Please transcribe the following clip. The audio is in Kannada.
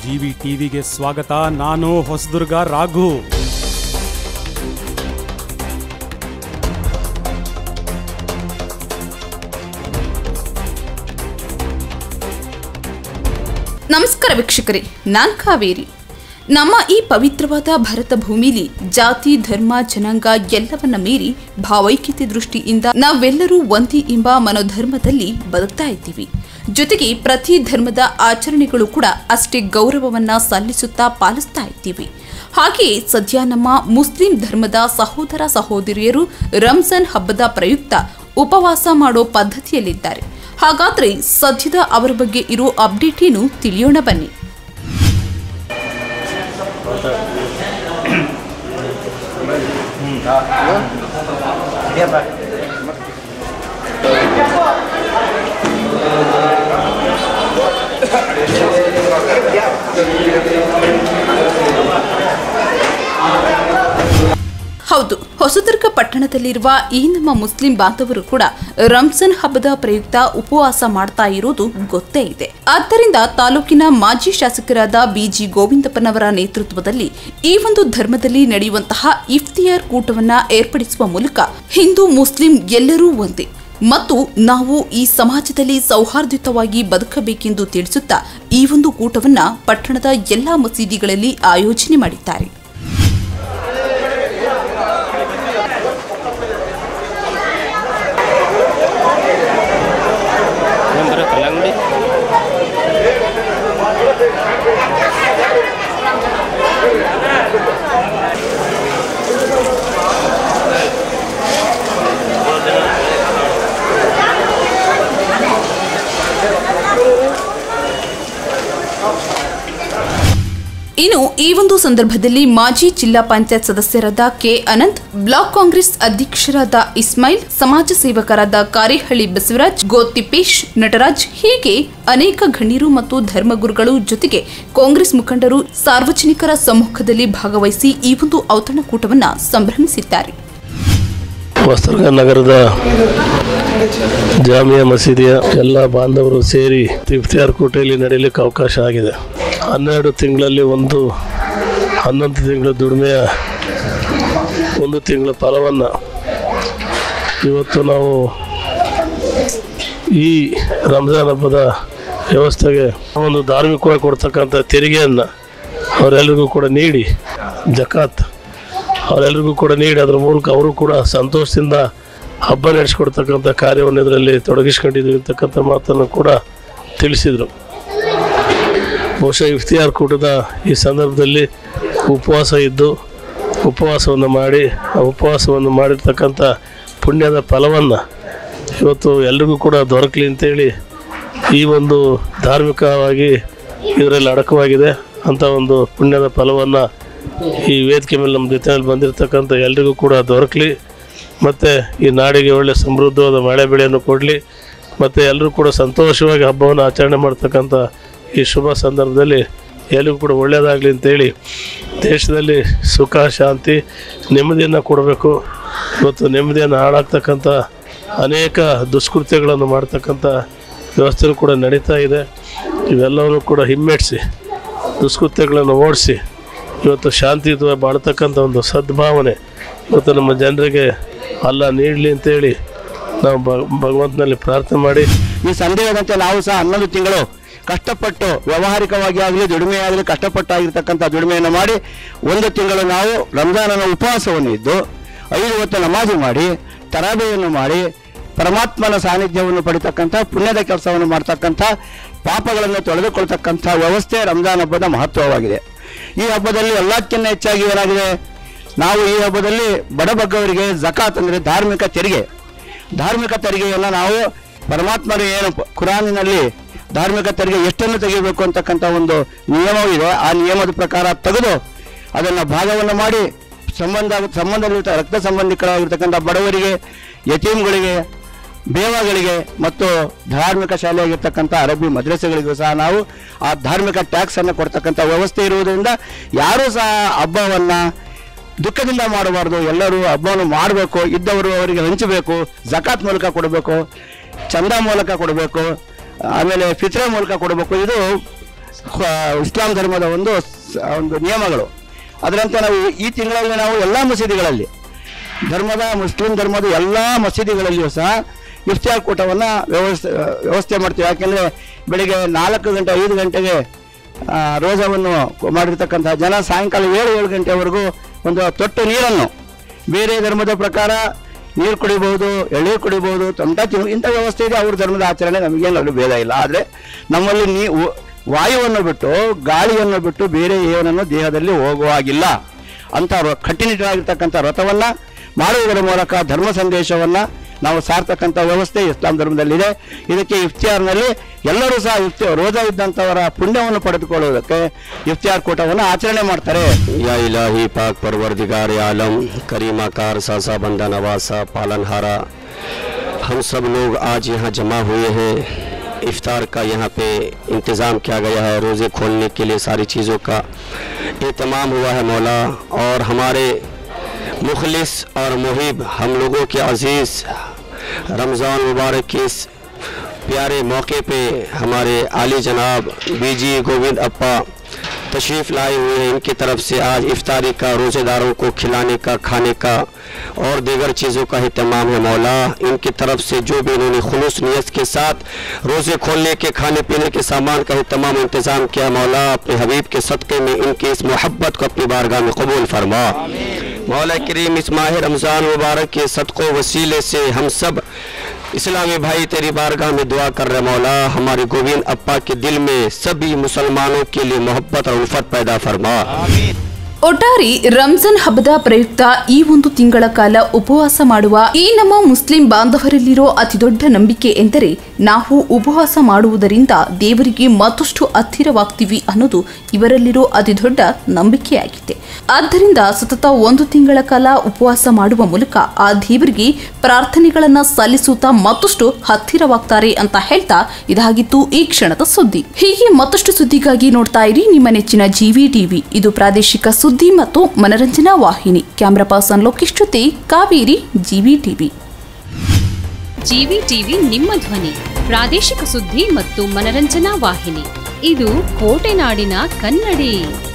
ಜಿವಿ ಟಿವಿಗೆ ಸ್ವಾಗತ ನಾನು ಹೊಸದುರ್ಗ ರಾಘು ನಮಸ್ಕಾರ ವೀಕ್ಷಕರೇ ನಾನ್ ಕಾವೇರಿ ನಮ್ಮ ಈ ಪವಿತ್ರವಾದ ಭಾರತ ಭೂಮಿಲಿ ಜಾತಿ ಧರ್ಮ ಜನಾಂಗ ಎಲ್ಲವನ್ನ ಮೀರಿ ಭಾವೈಕ್ಯತೆ ದೃಷ್ಟಿಯಿಂದ ನಾವೆಲ್ಲರೂ ಒಂದೇ ಎಂಬ ಮನೋಧರ್ಮದಲ್ಲಿ ಬದುಕ್ತಾ ಇದ್ದೀವಿ ಜೊತೆಗೆ ಪ್ರತಿ ಧರ್ಮದ ಆಚರಣೆಗಳು ಕೂಡ ಅಷ್ಟೇ ಗೌರವವನ್ನ ಸಲ್ಲಿಸುತ್ತಾ ಪಾಲಿಸ್ತಾ ಇದ್ದೀವಿ ಹಾಗೆಯೇ ಸದ್ಯ ನಮ್ಮ ಮುಸ್ಲಿಂ ಧರ್ಮದ ಸಹೋದರ ಸಹೋದರಿಯರು ರಂಜಾನ್ ಹಬ್ಬದ ಪ್ರಯುಕ್ತ ಉಪವಾಸ ಮಾಡೋ ಪದ್ಧತಿಯಲ್ಲಿದ್ದಾರೆ ಹಾಗಾದ್ರೆ ಸದ್ಯದ ಅವರ ಬಗ್ಗೆ ಇರೋ ಅಪ್ಡೇಟ್ ಏನು ತಿಳಿಯೋಣ ಬನ್ನಿ ಹೌದು ಹೊಸದುರ್ಗ ಪಟ್ಟಣದಲ್ಲಿರುವ ಈ ನಮ್ಮ ಮುಸ್ಲಿಂ ಬಾಂಧವರು ಕೂಡ ರಂಜಾನ್ ಹಬ್ಬದ ಪ್ರಯುಕ್ತ ಉಪವಾಸ ಮಾಡ್ತಾ ಇರೋದು ಗೊತ್ತೇ ಇದೆ ಆದ್ದರಿಂದ ತಾಲೂಕಿನ ಮಾಜಿ ಶಾಸಕರಾದ ಬಿಜಿ ಗೋವಿಂದಪ್ಪನವರ ನೇತೃತ್ವದಲ್ಲಿ ಈ ಒಂದು ಧರ್ಮದಲ್ಲಿ ನಡೆಯುವಂತಹ ಇಫ್ತಿಯಾರ್ ಕೂಟವನ್ನ ಏರ್ಪಡಿಸುವ ಮೂಲಕ ಹಿಂದೂ ಮುಸ್ಲಿಂ ಎಲ್ಲರೂ ಒಂದೇ ಮತ್ತು ನಾವು ಈ ಸಮಾಜದಲ್ಲಿ ಸೌಹಾರ್ದಯುತವಾಗಿ ಬದುಕಬೇಕೆಂದು ತಿಳಿಸುತ್ತಾ ಈ ಒಂದು ಕೂಟವನ್ನ ಪಟ್ಟಣದ ಎಲ್ಲಾ ಮಸೀದಿಗಳಲ್ಲಿ ಆಯೋಜನೆ ಮಾಡಿದ್ದಾರೆ ನಂಬರ್ ಕಲ್ಲಂಗಡಿ ಇನ್ನು ಈ ಒಂದು ಸಂದರ್ಭದಲ್ಲಿ ಮಾಜಿ ಜಿಲ್ಲಾ ಪಂಚಾಯತ್ ಸದಸ್ಯರಾದ ಕೆ ಅನಂತ್ ಬ್ಲಾಕ್ ಕಾಂಗ್ರೆಸ್ ಅಧ್ಯಕ್ಷರಾದ ಇಸ್ಮಾಯಿಲ್ ಸಮಾಜ ಸೇವಕರಾದ ಕಾರೇಹಳ್ಳಿ ಬಸವರಾಜ್ ಗೋತಿಪೇಶ್ ನಟರಾಜ್ ಹೀಗೆ ಅನೇಕ ಗಣ್ಯರು ಮತ್ತು ಧರ್ಮಗುರುಗಳು ಜೊತೆಗೆ ಕಾಂಗ್ರೆಸ್ ಮುಖಂಡರು ಸಾರ್ವಜನಿಕರ ಸಮ್ಮುಖದಲ್ಲಿ ಭಾಗವಹಿಸಿ ಈ ಒಂದು ಔತಣಕೂಟವನ್ನ ಸಂಭ್ರಮಿಸಿದ್ದಾರೆ ಹೊಸದುರ್ಗ ನಗರದ ಜಾಮಿಯಾ ಮಸೀದಿಯ ಎಲ್ಲ ಬಾಂಧವರು ಸೇರಿ ಇಫ್ತಿಯಾರ್ ಕೋಟೆಯಲ್ಲಿ ನಡೆಯಲಿಕ್ಕೆ ಅವಕಾಶ ಆಗಿದೆ ಹನ್ನೆರಡು ತಿಂಗಳಲ್ಲಿ ಒಂದು ಹನ್ನೊಂದು ತಿಂಗಳ ದುಡಿಮೆಯ ಒಂದು ತಿಂಗಳ ಫಲವನ್ನು ಇವತ್ತು ನಾವು ಈ ರಂಜಾನ್ ಹಬ್ಬದ ವ್ಯವಸ್ಥೆಗೆ ಒಂದು ಧಾರ್ಮಿಕವಾಗಿ ಕೊಡ್ತಕ್ಕಂಥ ತೆರಿಗೆಯನ್ನು ಅವರೆಲ್ಲರಿಗೂ ಕೂಡ ನೀಡಿ ಜಕಾತ್ ಅವರೆಲ್ಲರಿಗೂ ಕೂಡ ನೀಡಿ ಅದರ ಮೂಲಕ ಅವರು ಕೂಡ ಸಂತೋಷದಿಂದ ಹಬ್ಬ ನಡೆಸ್ಕೊಡ್ತಕ್ಕಂಥ ಕಾರ್ಯವನ್ನು ಇದರಲ್ಲಿ ತೊಡಗಿಸ್ಕೊಂಡಿದ್ದೀವಿ ಅಂತಕ್ಕಂಥ ಮಾತನ್ನು ಕೂಡ ತಿಳಿಸಿದರು ಬಹುಶಃ ಇಫ್ತಿಯಾರ್ ಕೂಟದ ಈ ಸಂದರ್ಭದಲ್ಲಿ ಉಪವಾಸ ಇದ್ದು ಉಪವಾಸವನ್ನು ಮಾಡಿ ಆ ಉಪವಾಸವನ್ನು ಮಾಡಿರ್ತಕ್ಕಂಥ ಪುಣ್ಯದ ಫಲವನ್ನು ಇವತ್ತು ಎಲ್ರಿಗೂ ಕೂಡ ದೊರಕಲಿ ಅಂತೇಳಿ ಈ ಒಂದು ಧಾರ್ಮಿಕವಾಗಿ ಇದರಲ್ಲಿ ಅಡಕವಾಗಿದೆ ಅಂಥ ಒಂದು ಪುಣ್ಯದ ಫಲವನ್ನು ಈ ವೇದಿಕೆ ಮೇಲೆ ನಮ್ಮ ಜೊತೆಯಲ್ಲಿ ಬಂದಿರತಕ್ಕಂಥ ಎಲ್ರಿಗೂ ಕೂಡ ದೊರಕಲಿ ಮತ್ತು ಈ ನಾಡಿಗೆ ಒಳ್ಳೆಯ ಸಮೃದ್ಧವಾದ ಮಳೆ ಬೆಳೆಯನ್ನು ಕೊಡಲಿ ಮತ್ತು ಎಲ್ಲರೂ ಕೂಡ ಸಂತೋಷವಾಗಿ ಹಬ್ಬವನ್ನು ಆಚರಣೆ ಮಾಡ್ತಕ್ಕಂಥ ಈ ಶುಭ ಸಂದರ್ಭದಲ್ಲಿ ಎಲ್ರಿಗೂ ಕೂಡ ಒಳ್ಳೆಯದಾಗಲಿ ಅಂತೇಳಿ ದೇಶದಲ್ಲಿ ಸುಖ ಶಾಂತಿ ನೆಮ್ಮದಿಯನ್ನು ಕೊಡಬೇಕು ಇವತ್ತು ನೆಮ್ಮದಿಯನ್ನು ಹಾಳಾಗ್ತಕ್ಕಂಥ ಅನೇಕ ದುಷ್ಕೃತ್ಯಗಳನ್ನು ಮಾಡ್ತಕ್ಕಂಥ ವ್ಯವಸ್ಥೆನೂ ಕೂಡ ನಡೀತಾ ಇದೆ ಇವೆಲ್ಲವನ್ನು ಕೂಡ ಹಿಮ್ಮೆಟ್ಟಿಸಿ ದುಷ್ಕೃತ್ಯಗಳನ್ನು ಓಡಿಸಿ ಇವತ್ತು ಶಾಂತಿಯುತವಾಗಿ ಬಾಳ್ತಕ್ಕಂಥ ಒಂದು ಸದ್ಭಾವನೆ ಇವತ್ತು ನಮ್ಮ ಜನರಿಗೆ ಅಲ್ಲ ನೀಡಲಿ ಅಂತೇಳಿ ನಾವು ಭ- ಭಗವಂತನಲ್ಲಿ ಪ್ರಾರ್ಥನೆ ಮಾಡಿ ಈ ಸಂದೇಹದಂತೆ ನಾವು ಸಹ ಹನ್ನೊಂದು ತಿಂಗಳು ಕಷ್ಟಪಟ್ಟು ವ್ಯಾವಹಾರಿಕವಾಗಿ ಆಗಲಿ ದುಡಿಮೆ ಆಗಲಿ ಕಷ್ಟಪಟ್ಟಾಗಿರ್ತಕ್ಕಂಥ ದುಡಿಮೆಯನ್ನು ಮಾಡಿ ಒಂದು ತಿಂಗಳು ನಾವು ರಂಜಾನನ ಉಪವಾಸವನ್ನು ಇದ್ದು ಐದು ಹೊತ್ತು ನಮಾಜು ಮಾಡಿ ತರಾಬೆಯನ್ನು ಮಾಡಿ ಪರಮಾತ್ಮನ ಸಾನ್ನಿಧ್ಯವನ್ನು ಪಡಿತಕ್ಕಂಥ ಪುಣ್ಯದ ಕೆಲಸವನ್ನು ಮಾಡ್ತಕ್ಕಂಥ ಪಾಪಗಳನ್ನು ತೊಳೆದುಕೊಳ್ತಕ್ಕಂಥ ವ್ಯವಸ್ಥೆ ರಂಜಾನ್ ಹಬ್ಬದ ಮಹತ್ವವಾಗಿದೆ ಈ ಹಬ್ಬದಲ್ಲಿ ಎಲ್ಲಕ್ಕಿಂತ ಹೆಚ್ಚಾಗಿ ಏನಾಗಿದೆ ನಾವು ಈ ಹಬ್ಬದಲ್ಲಿ ಬಡಬಗ್ಗವರಿಗೆ ಜಕಾತ್ ಅಂದರೆ ಧಾರ್ಮಿಕ ತೆರಿಗೆ ಧಾರ್ಮಿಕ ತೆರಿಗೆಯನ್ನು ನಾವು ಪರಮಾತ್ಮನ ಏನು ಪ- ಕುರಾನಿನಲ್ಲಿ ಧಾರ್ಮಿಕ ತೆರಿಗೆ ಎಷ್ಟನ್ನು ತೆಗೆಯಬೇಕು ಅಂತಕ್ಕಂಥ ಒಂದು ನಿಯಮವಿದೆ ಆ ನಿಯಮದ ಪ್ರಕಾರ ತೆಗೆದು ಅದನ್ನು ಭಾಗವನ್ನು ಮಾಡಿ ಸಂಬಂಧ ಸಂಬಂಧವಿರ್ತ ರಕ್ತ ಸಂಬಂಧಿಕರಾಗಿರ್ತಕ್ಕಂಥ ಬಡವರಿಗೆ ಯತೀಮ್ಗಳಿಗೆ ಬೇವಗಳಿಗೆ ಮತ್ತು ಧಾರ್ಮಿಕ ಶಾಲೆಯಾಗಿರ್ತಕ್ಕಂಥ ಅರಬ್ಬಿ ಮದ್ರಸೆಗಳಿಗೂ ಸಹ ನಾವು ಆ ಧಾರ್ಮಿಕ ಟ್ಯಾಕ್ಸ್ ಅನ್ನು ಕೊಡ್ತಕ್ಕಂಥ ವ್ಯವಸ್ಥೆ ಇರುವುದರಿಂದ ಯಾರೂ ಸಹ ಹಬ್ಬವನ್ನು ದುಃಖದಿಂದ ಮಾಡಬಾರ್ದು ಎಲ್ಲರೂ ಹಬ್ಬವನ್ನು ಮಾಡಬೇಕು ಇದ್ದವರು ಅವರಿಗೆ ಹಂಚಬೇಕು ಜಕಾತ್ ಮೂಲಕ ಕೊಡಬೇಕು ಚಂದ ಮೂಲಕ ಕೊಡಬೇಕು ಆಮೇಲೆ ಫಿತ್ರ ಮೂಲಕ ಕೊಡಬೇಕು ಇದು ಹ- ಇಸ್ಲಾಂ ಧರ್ಮದ ಒಂದು ಸ- ಒಂದು ನಿಯಮಗಳು ಅದರಂತೆ ನಾವು ಈ- ಈ ತಿಂಗಳಲ್ಲಿ ನಾವು ಎಲ್ಲ ಮಸೀದಿಗಳಲ್ಲಿ ಧರ್ಮದ ಮುಸ್ಲಿಂ ಧರ್ಮದ ಎಲ್ಲ ಮಸೀದಿಗಳಲ್ಲಿಯೂ ಸಹ ಇಫ್ತಿಯಾರ್ ಕೂಟವನ್ನು ವ್ಯವಸ್ಥೆ ವ್ಯವಸ್ಥೆ ಮಾಡ್ತೀವಿ ಯಾಕೆಂದರೆ ಬೆಳಿಗ್ಗೆ ನಾಲ್ಕು ಗಂಟೆ ಐದು ಗಂಟೆಗೆ ಆ, ರೋಜಾವನ್ನು ಮಾಡಿರ್ತಕ್ಕಂಥ ಜನ ಸಾಯಂಕಾಲ ಏಳು ಏಳು ಗಂಟೆವರೆಗೂ ಒಂದು ತೊಟ್ಟು ನೀರನ್ನು ಬೇರೆ ಧರ್ಮದ ಪ್ರಕಾರ ನೀರು ಕುಡಿಬಹುದು ಎಳ್ನೀರು ಕುಡಿಬಹುದು ತೊಂಟ ತಿನ್ನು ಇಂಥ ವ್ಯವಸ್ಥೆ ಇದೆ ಅವ್ರ ಧರ್ಮದ ಆಚರಣೆ ನಮಗೇನು ಅದು ಭೇದ ಇಲ್ಲ ಆದರೆ ನಮ್ಮಲ್ಲಿ ನೀ ವ- ವಾಯುವನ್ನು ಬಿಟ್ಟು ಗಾಳಿಯನ್ನು ಬಿಟ್ಟು ಬೇರೆ ಏನನ್ನು ದೇಹದಲ್ಲಿ ಹೋಗುವಾಗಿಲ್ಲ ಅಂತ ರ- ಕಟ್ಟುನಿಟ್ಟಾಗಿರ್ತಕ್ಕಂಥ ವ್ರತವನ್ನು ಮಾಡುವುದರ ಮೂಲಕ ಧರ್ಮ ಸಂದೇಶವನ್ನು ನಾವು ಸಾರ್ತಕ್ಕಂಥ ವ್ಯವಸ್ಥೆ ಇಸ್ಲಾಂ ಧರ್ಮದಲ್ಲಿದೆ ಇದಕ್ಕೆ ಇಫ್ತಿಯಾರ್ನಲ್ಲಿ ಎಲ್ಲರೂ ಸಹ ಇಫ್ತಿ ರೋಜಾ ಇದ್ದಂಥವರ ಪುಣ್ಯವನ್ನು ಪಡೆದುಕೊಳ್ಳುವುದಕ್ಕೆ ಇಫ್ತಿಯಾರ್ ಕೂಟವನ್ನು ಆಚರಣೆ ಮಾಡ್ತಾರೆ या इलाही पाक परवरदिगार आलम करीमा कार सासा बंदा नवासा पालनहारा हम सब लोग आज यहाँ जमा हुए हैं इफ्तार का यहाँ पे इंतज़ाम किया गया है रोज़े खोलने के लिए सारी चीज़ों का एहतमाम हुआ है मौला और हमारे मुखलिस और मुहिब हम लोगों के अज़ीज़ रमज़ान मुबारक के इस प्यारे मौके पे हमारे आली जनाब बीजी गोविंद अप्पा तशरीफ़ लाए हुए हैं इनकी तरफ से आज इफ्तारी का रोज़ेदारों को खिलाने का खाने का और दीगर चीज़ों का अहतमाम है मौला इनकी तरफ से जो भी इन्होंने खुलूस नीयत के साथ रोज़े खोलने के खाने पीने के सामान का तमाम इंतज़ाम किया मौला अपने हबीब के सदक़े में इनकी इस मोहब्बत को अपनी बारगाह में कबूल फरमा मौला करीम इस माह रमज़ान मुबारक के सदक़ों वसीले से हम सब इस्लामी भाई तेरी बारगाह में दुआ कर रहे मौला हमारे गोविंद अप्पा के दिल में सभी मुसलमानों के लिए मोहब्बत और उल्फत पैदा फरमा ಒಟ್ಟಾರೆ ರಂಜಾನ್ ಹಬ್ಬದ ಪ್ರಯುಕ್ತ ಈ ಒಂದು ತಿಂಗಳ ಕಾಲ ಉಪವಾಸ ಮಾಡುವ ಈ ನಮ್ಮ ಮುಸ್ಲಿಂ ಬಾಂಧವರಲ್ಲಿರೋ ಅತಿದೊಡ್ಡ ನಂಬಿಕೆ ಎಂದರೆ ನಾವು ಉಪವಾಸ ಮಾಡುವುದರಿಂದ ದೇವರಿಗೆ ಮತ್ತಷ್ಟು ಹತ್ತಿರವಾಗ್ತೀವಿ ಅನ್ನೋದು ಇವರಲ್ಲಿರೋ ಅತಿದೊಡ್ಡ ನಂಬಿಕೆಯಾಗಿದೆ ಆದ್ದರಿಂದ ಸತತ ಒಂದು ತಿಂಗಳ ಕಾಲ ಉಪವಾಸ ಮಾಡುವ ಮೂಲಕ ಆ ದೇವರಿಗೆ ಪ್ರಾರ್ಥನೆಗಳನ್ನ ಸಲ್ಲಿಸುತ್ತಾ ಮತ್ತಷ್ಟು ಹತ್ತಿರವಾಗ್ತಾರೆ ಅಂತ ಹೇಳ್ತಾ ಇದಾಗಿತ್ತು ಈ ಕ್ಷಣದ ಸುದ್ದಿ ಹೀಗೆ ಮತ್ತಷ್ಟು ಸುದ್ದಿಗಾಗಿ ನೋಡ್ತಾ ಇರಿ ನಿಮ್ಮ ನೆಚ್ಚಿನ ಜಿವಿ ಟಿವಿ ಇದು ಪ್ರಾದೇಶಿಕ ಸುದ್ದಿ ಮತ್ತು ಮನರಂಜನಾ ವಾಹಿನಿ ಕ್ಯಾಮ್ರಾ ಪರ್ಸನ್ ಲೋಕೇಶ್ ಜೊತೆ Kaveri G V TV G V TV ನಿಮ್ಮ ಧ್ವನಿ ಪ್ರಾದೇಶಿಕ ಸುದ್ದಿ ಮತ್ತು ಮನರಂಜನಾ ವಾಹಿನಿ ಇದು ಕೋಟೆನಾಡಿನ ಕನ್ನಡಿ